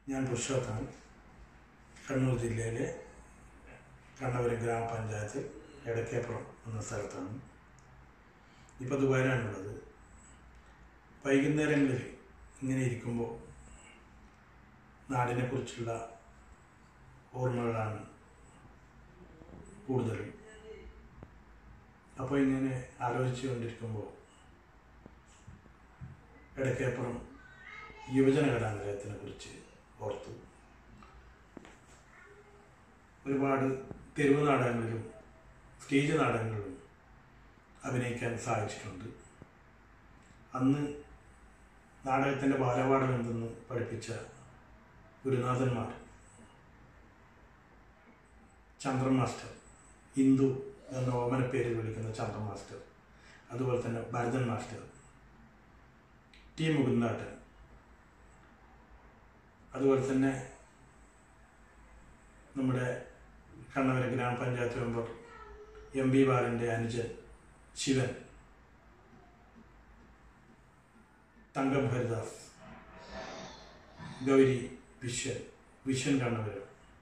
ഞാൻ പുരുഷോത്താണ് കണ്ണൂർ ജില്ലയിലെ കണ്ണവരം ഗ്രാമപഞ്ചായത്ത് എടക്കേപ്പുറം എന്ന സ്ഥലത്താണ് ഇപ്പോൾ ദുബായിലാണുള്ളത് വൈകുന്നേരങ്ങളിൽ ഇങ്ങനെ ഇരിക്കുമ്പോൾ നാടിനെക്കുറിച്ചുള്ള ഓർമ്മകളാണ് കൂടുതലും അപ്പോൾ ഇങ്ങനെ ആലോചിച്ചു കൊണ്ടിരിക്കുമ്പോൾ എടക്കേപ്പുറം യുവജന കലാനിലയത്തിനെ കുറിച്ച് ഓർത്തു ഒരുപാട് തെരുവ് നാടകങ്ങളിലും സ്റ്റേജ് നാടകങ്ങളിലും അഭിനയിക്കാൻ സാധിച്ചിട്ടുണ്ട് അന്ന് നാടകത്തിൻ്റെ ബാലപാഠം എന്തെന്ന് പഠിപ്പിച്ച ഗുരുനാഥന്മാർ ചന്ദ്രൻ മാസ്റ്റർ ഹിന്ദു എന്ന ഓമന പേരിൽ വിളിക്കുന്ന ചന്ദ്രൻ മാസ്റ്റർ അതുപോലെ തന്നെ ഭരതൻ മാസ്റ്റർ ടി മുകുന്ദാട്ടൻ അതുപോലെ തന്നെ നമ്മുടെ കണ്ണവര ഗ്രാമപഞ്ചായത്ത് മെമ്പർ എം ബി ബാലൻ്റെ അനുജൻ ശിവൻ തങ്കം ഹരിദാസ് ഗൗരി വിശ്വൻ വിശ്വൻ കണ്ണവര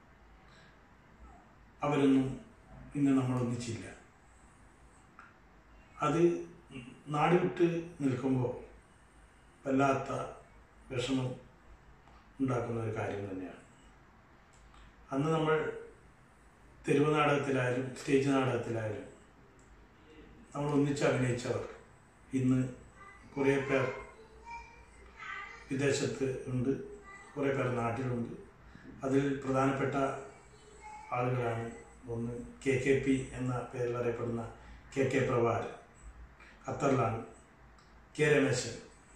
അവരൊന്നും ഇന്ന് നമ്മളൊന്നിച്ചില്ല അത് നാട് വിട്ട് നിൽക്കുമ്പോൾ വല്ലാത്ത വിഷമം ഉണ്ടാക്കുന്ന ഒരു കാര്യം തന്നെയാണ് അന്ന് നമ്മൾ തെരുവ് നാടകത്തിലായാലും സ്റ്റേജ് നാടകത്തിലായാലും നമ്മൾ ഒന്നിച്ച് അഭിനയിച്ചവർ ഇന്ന് കുറേ പേർ വിദേശത്ത് ഉണ്ട് കുറേ പേർ നാട്ടിലുണ്ട് അതിൽ പ്രധാനപ്പെട്ട ആളുകളാണ് ഒന്ന് കെ കെ പി എന്ന പേരിൽ അറിയപ്പെടുന്ന കെ കെ പ്രഭാകരൻ ഖത്തറിലാണ് കെ രമേശൻ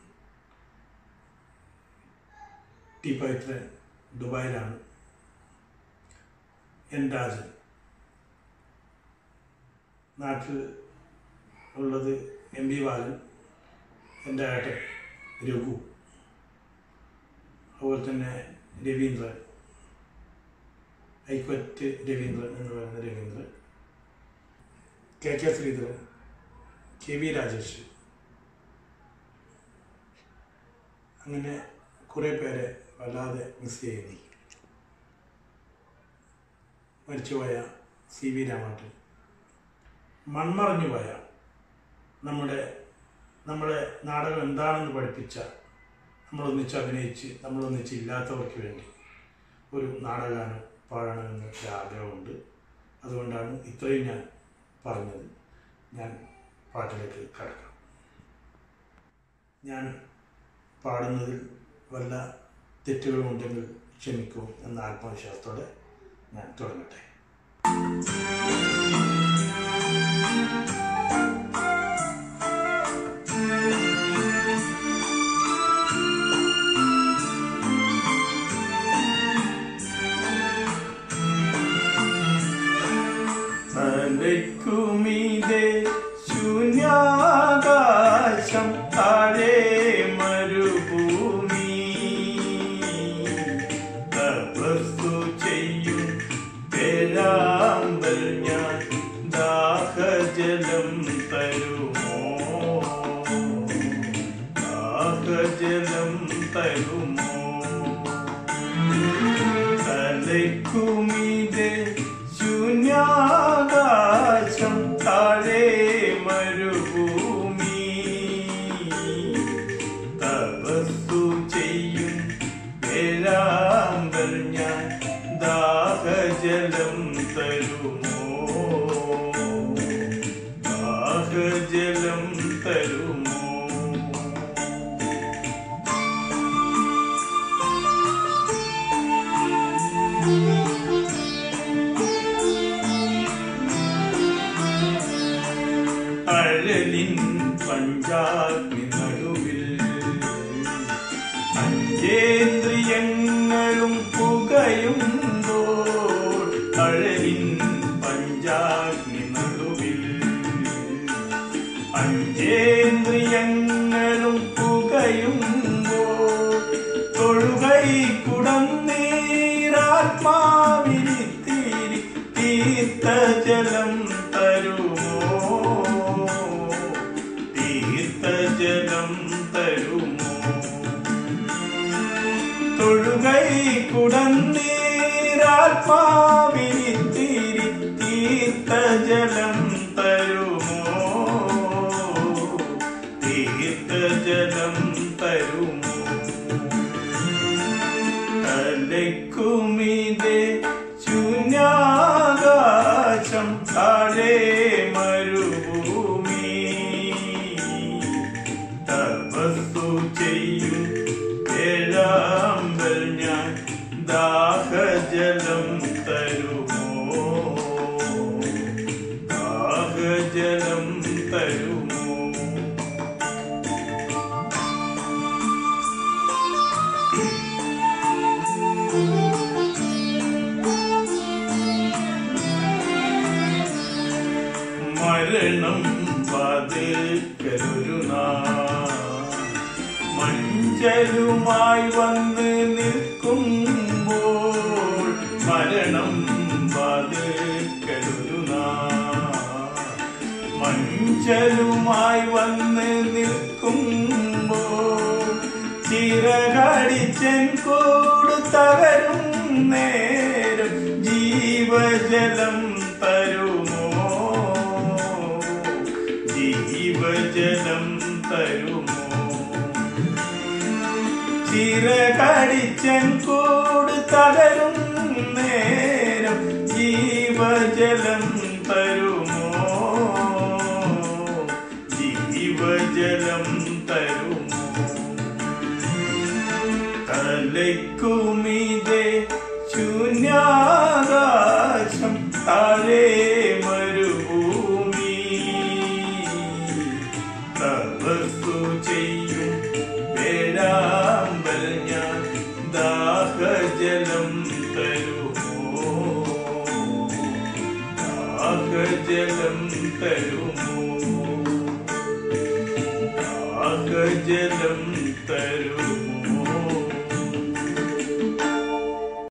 ടി പവിത്രൻ ദുബായിലാണ് എൻ രാജൻ നാട്ടിൽ ഉള്ളത് എം ബി ബാലൻ എൻ്റെ ഏട്ടൻ രഘു അതുപോലെ തന്നെ രവീന്ദ്രൻ ഐക്വറ്റ് രവീന്ദ്രൻ എന്ന് പറയുന്ന Raveendran K K Sreedharan K V Rajesh അങ്ങനെ കുറേ പേരെ വല്ലാതെ മിസ് ചെയ്യുന്നു മരിച്ചുപോയ സി വി രാമാട്ടൻ മൺമറഞ്ഞു പോയ നമ്മുടെ നമ്മളെ നാടകം എന്താണെന്ന് പഠിപ്പിച്ച നമ്മളൊന്നിച്ച് അഭിനയിച്ച് നമ്മളൊന്നിച്ച് ഇല്ലാത്തവർക്ക് വേണ്ടി ഒരു നാടകഗാനം പാടണമെന്ന് ഒരു ആഗ്രഹമുണ്ട് അതുകൊണ്ടാണ് ഇത്രയും ഞാൻ പറഞ്ഞത് ഞാൻ പാട്ടിലേക്ക് കടക്കാം ഞാൻ പാടുന്നതിൽ വല്ല തെറ്റുകളുമുണ്ടെങ്കിൽ ക്ഷമിക്കും എന്ന ആത്മവിശ്വാസത്തോടെ ഞാൻ തുടങ്ങട്ടെ തലയ്ക്കുമീതെ ശൂന്യാകാശം താഴെ മരുഭൂമി തപസ്സു ചെയ്യും പേരാമ്പൽ ഞാൻ ദാഹജലം തരുമോ ദാഹജലം തരുമോ തലയ്ക്കുമീതെ ശൂന്യാകാശം താഴെ മരുഭൂമി തപസ്സു ചെയ്യും വേരാമ്പൽ ഞാൻ ദാഹജലം തരുമോ ദാഹജലം തരുമോ അഴലിൻ പഞ്ചാഗ്നി നടുവിൽ പഞ്ചേന്ദ്രിയങ്ങളും പുകയുമ്പോൾ അഴലിൻ പഞ്ചാഗ്നി നടുവിൽ പഞ്ചേന്ദ്രിയങ്ങളും പുകയുമ്പോൾ തൊഴുകൈ കുടന്നീരാത്മാവിനിത്തിരി തീർത്ഥജലം തരുമോ തീർത്ഥജലം തരുമോ തൊഴുകൈ കുടന്നീരാത്മാവിനി തിരി തീർത്ഥ ജലം തരുമോ തീർത്ഥ ജലം തരുമോ തലക്കുമിതേ ശൂന്യാകാശം താഴെ മരുഭൂമി തപസ്സു ചെയ്യും ഏഴാമ്പൽ ഞാൻ ദാഹജലം തരുമോ ദാഹജലം തരുമോ മരണം പതുക്കലൊരു മഞ്ചലുമായി വന്ന് നിൽക്കുമ്പോൾ മരണം പതുക്കലൊരു മഞ്ചലുമായി വന്ന് നിൽക്കുമ്പോൾ ചിറകടിച്ചൻ കൂട് തകരും നേരം ജീവജലം തരുമോ ജീവജലം തരുമോ ചിറകടിച്ചൻ കൂട് തകരും നേരം ജീവജലം തരുമോ ജീവജലം തരുമോ തലയ്ക്കുമിതേ ശൂന്യാകാശം താഴെ മരുഭൂമി തപസ്സു ചെയ്യും വേഴാമ്പൽ ഞാൻ ദാഹജലം തരുമോ ദാഹജലം തരുമോ ദാഹജലം തരുമോ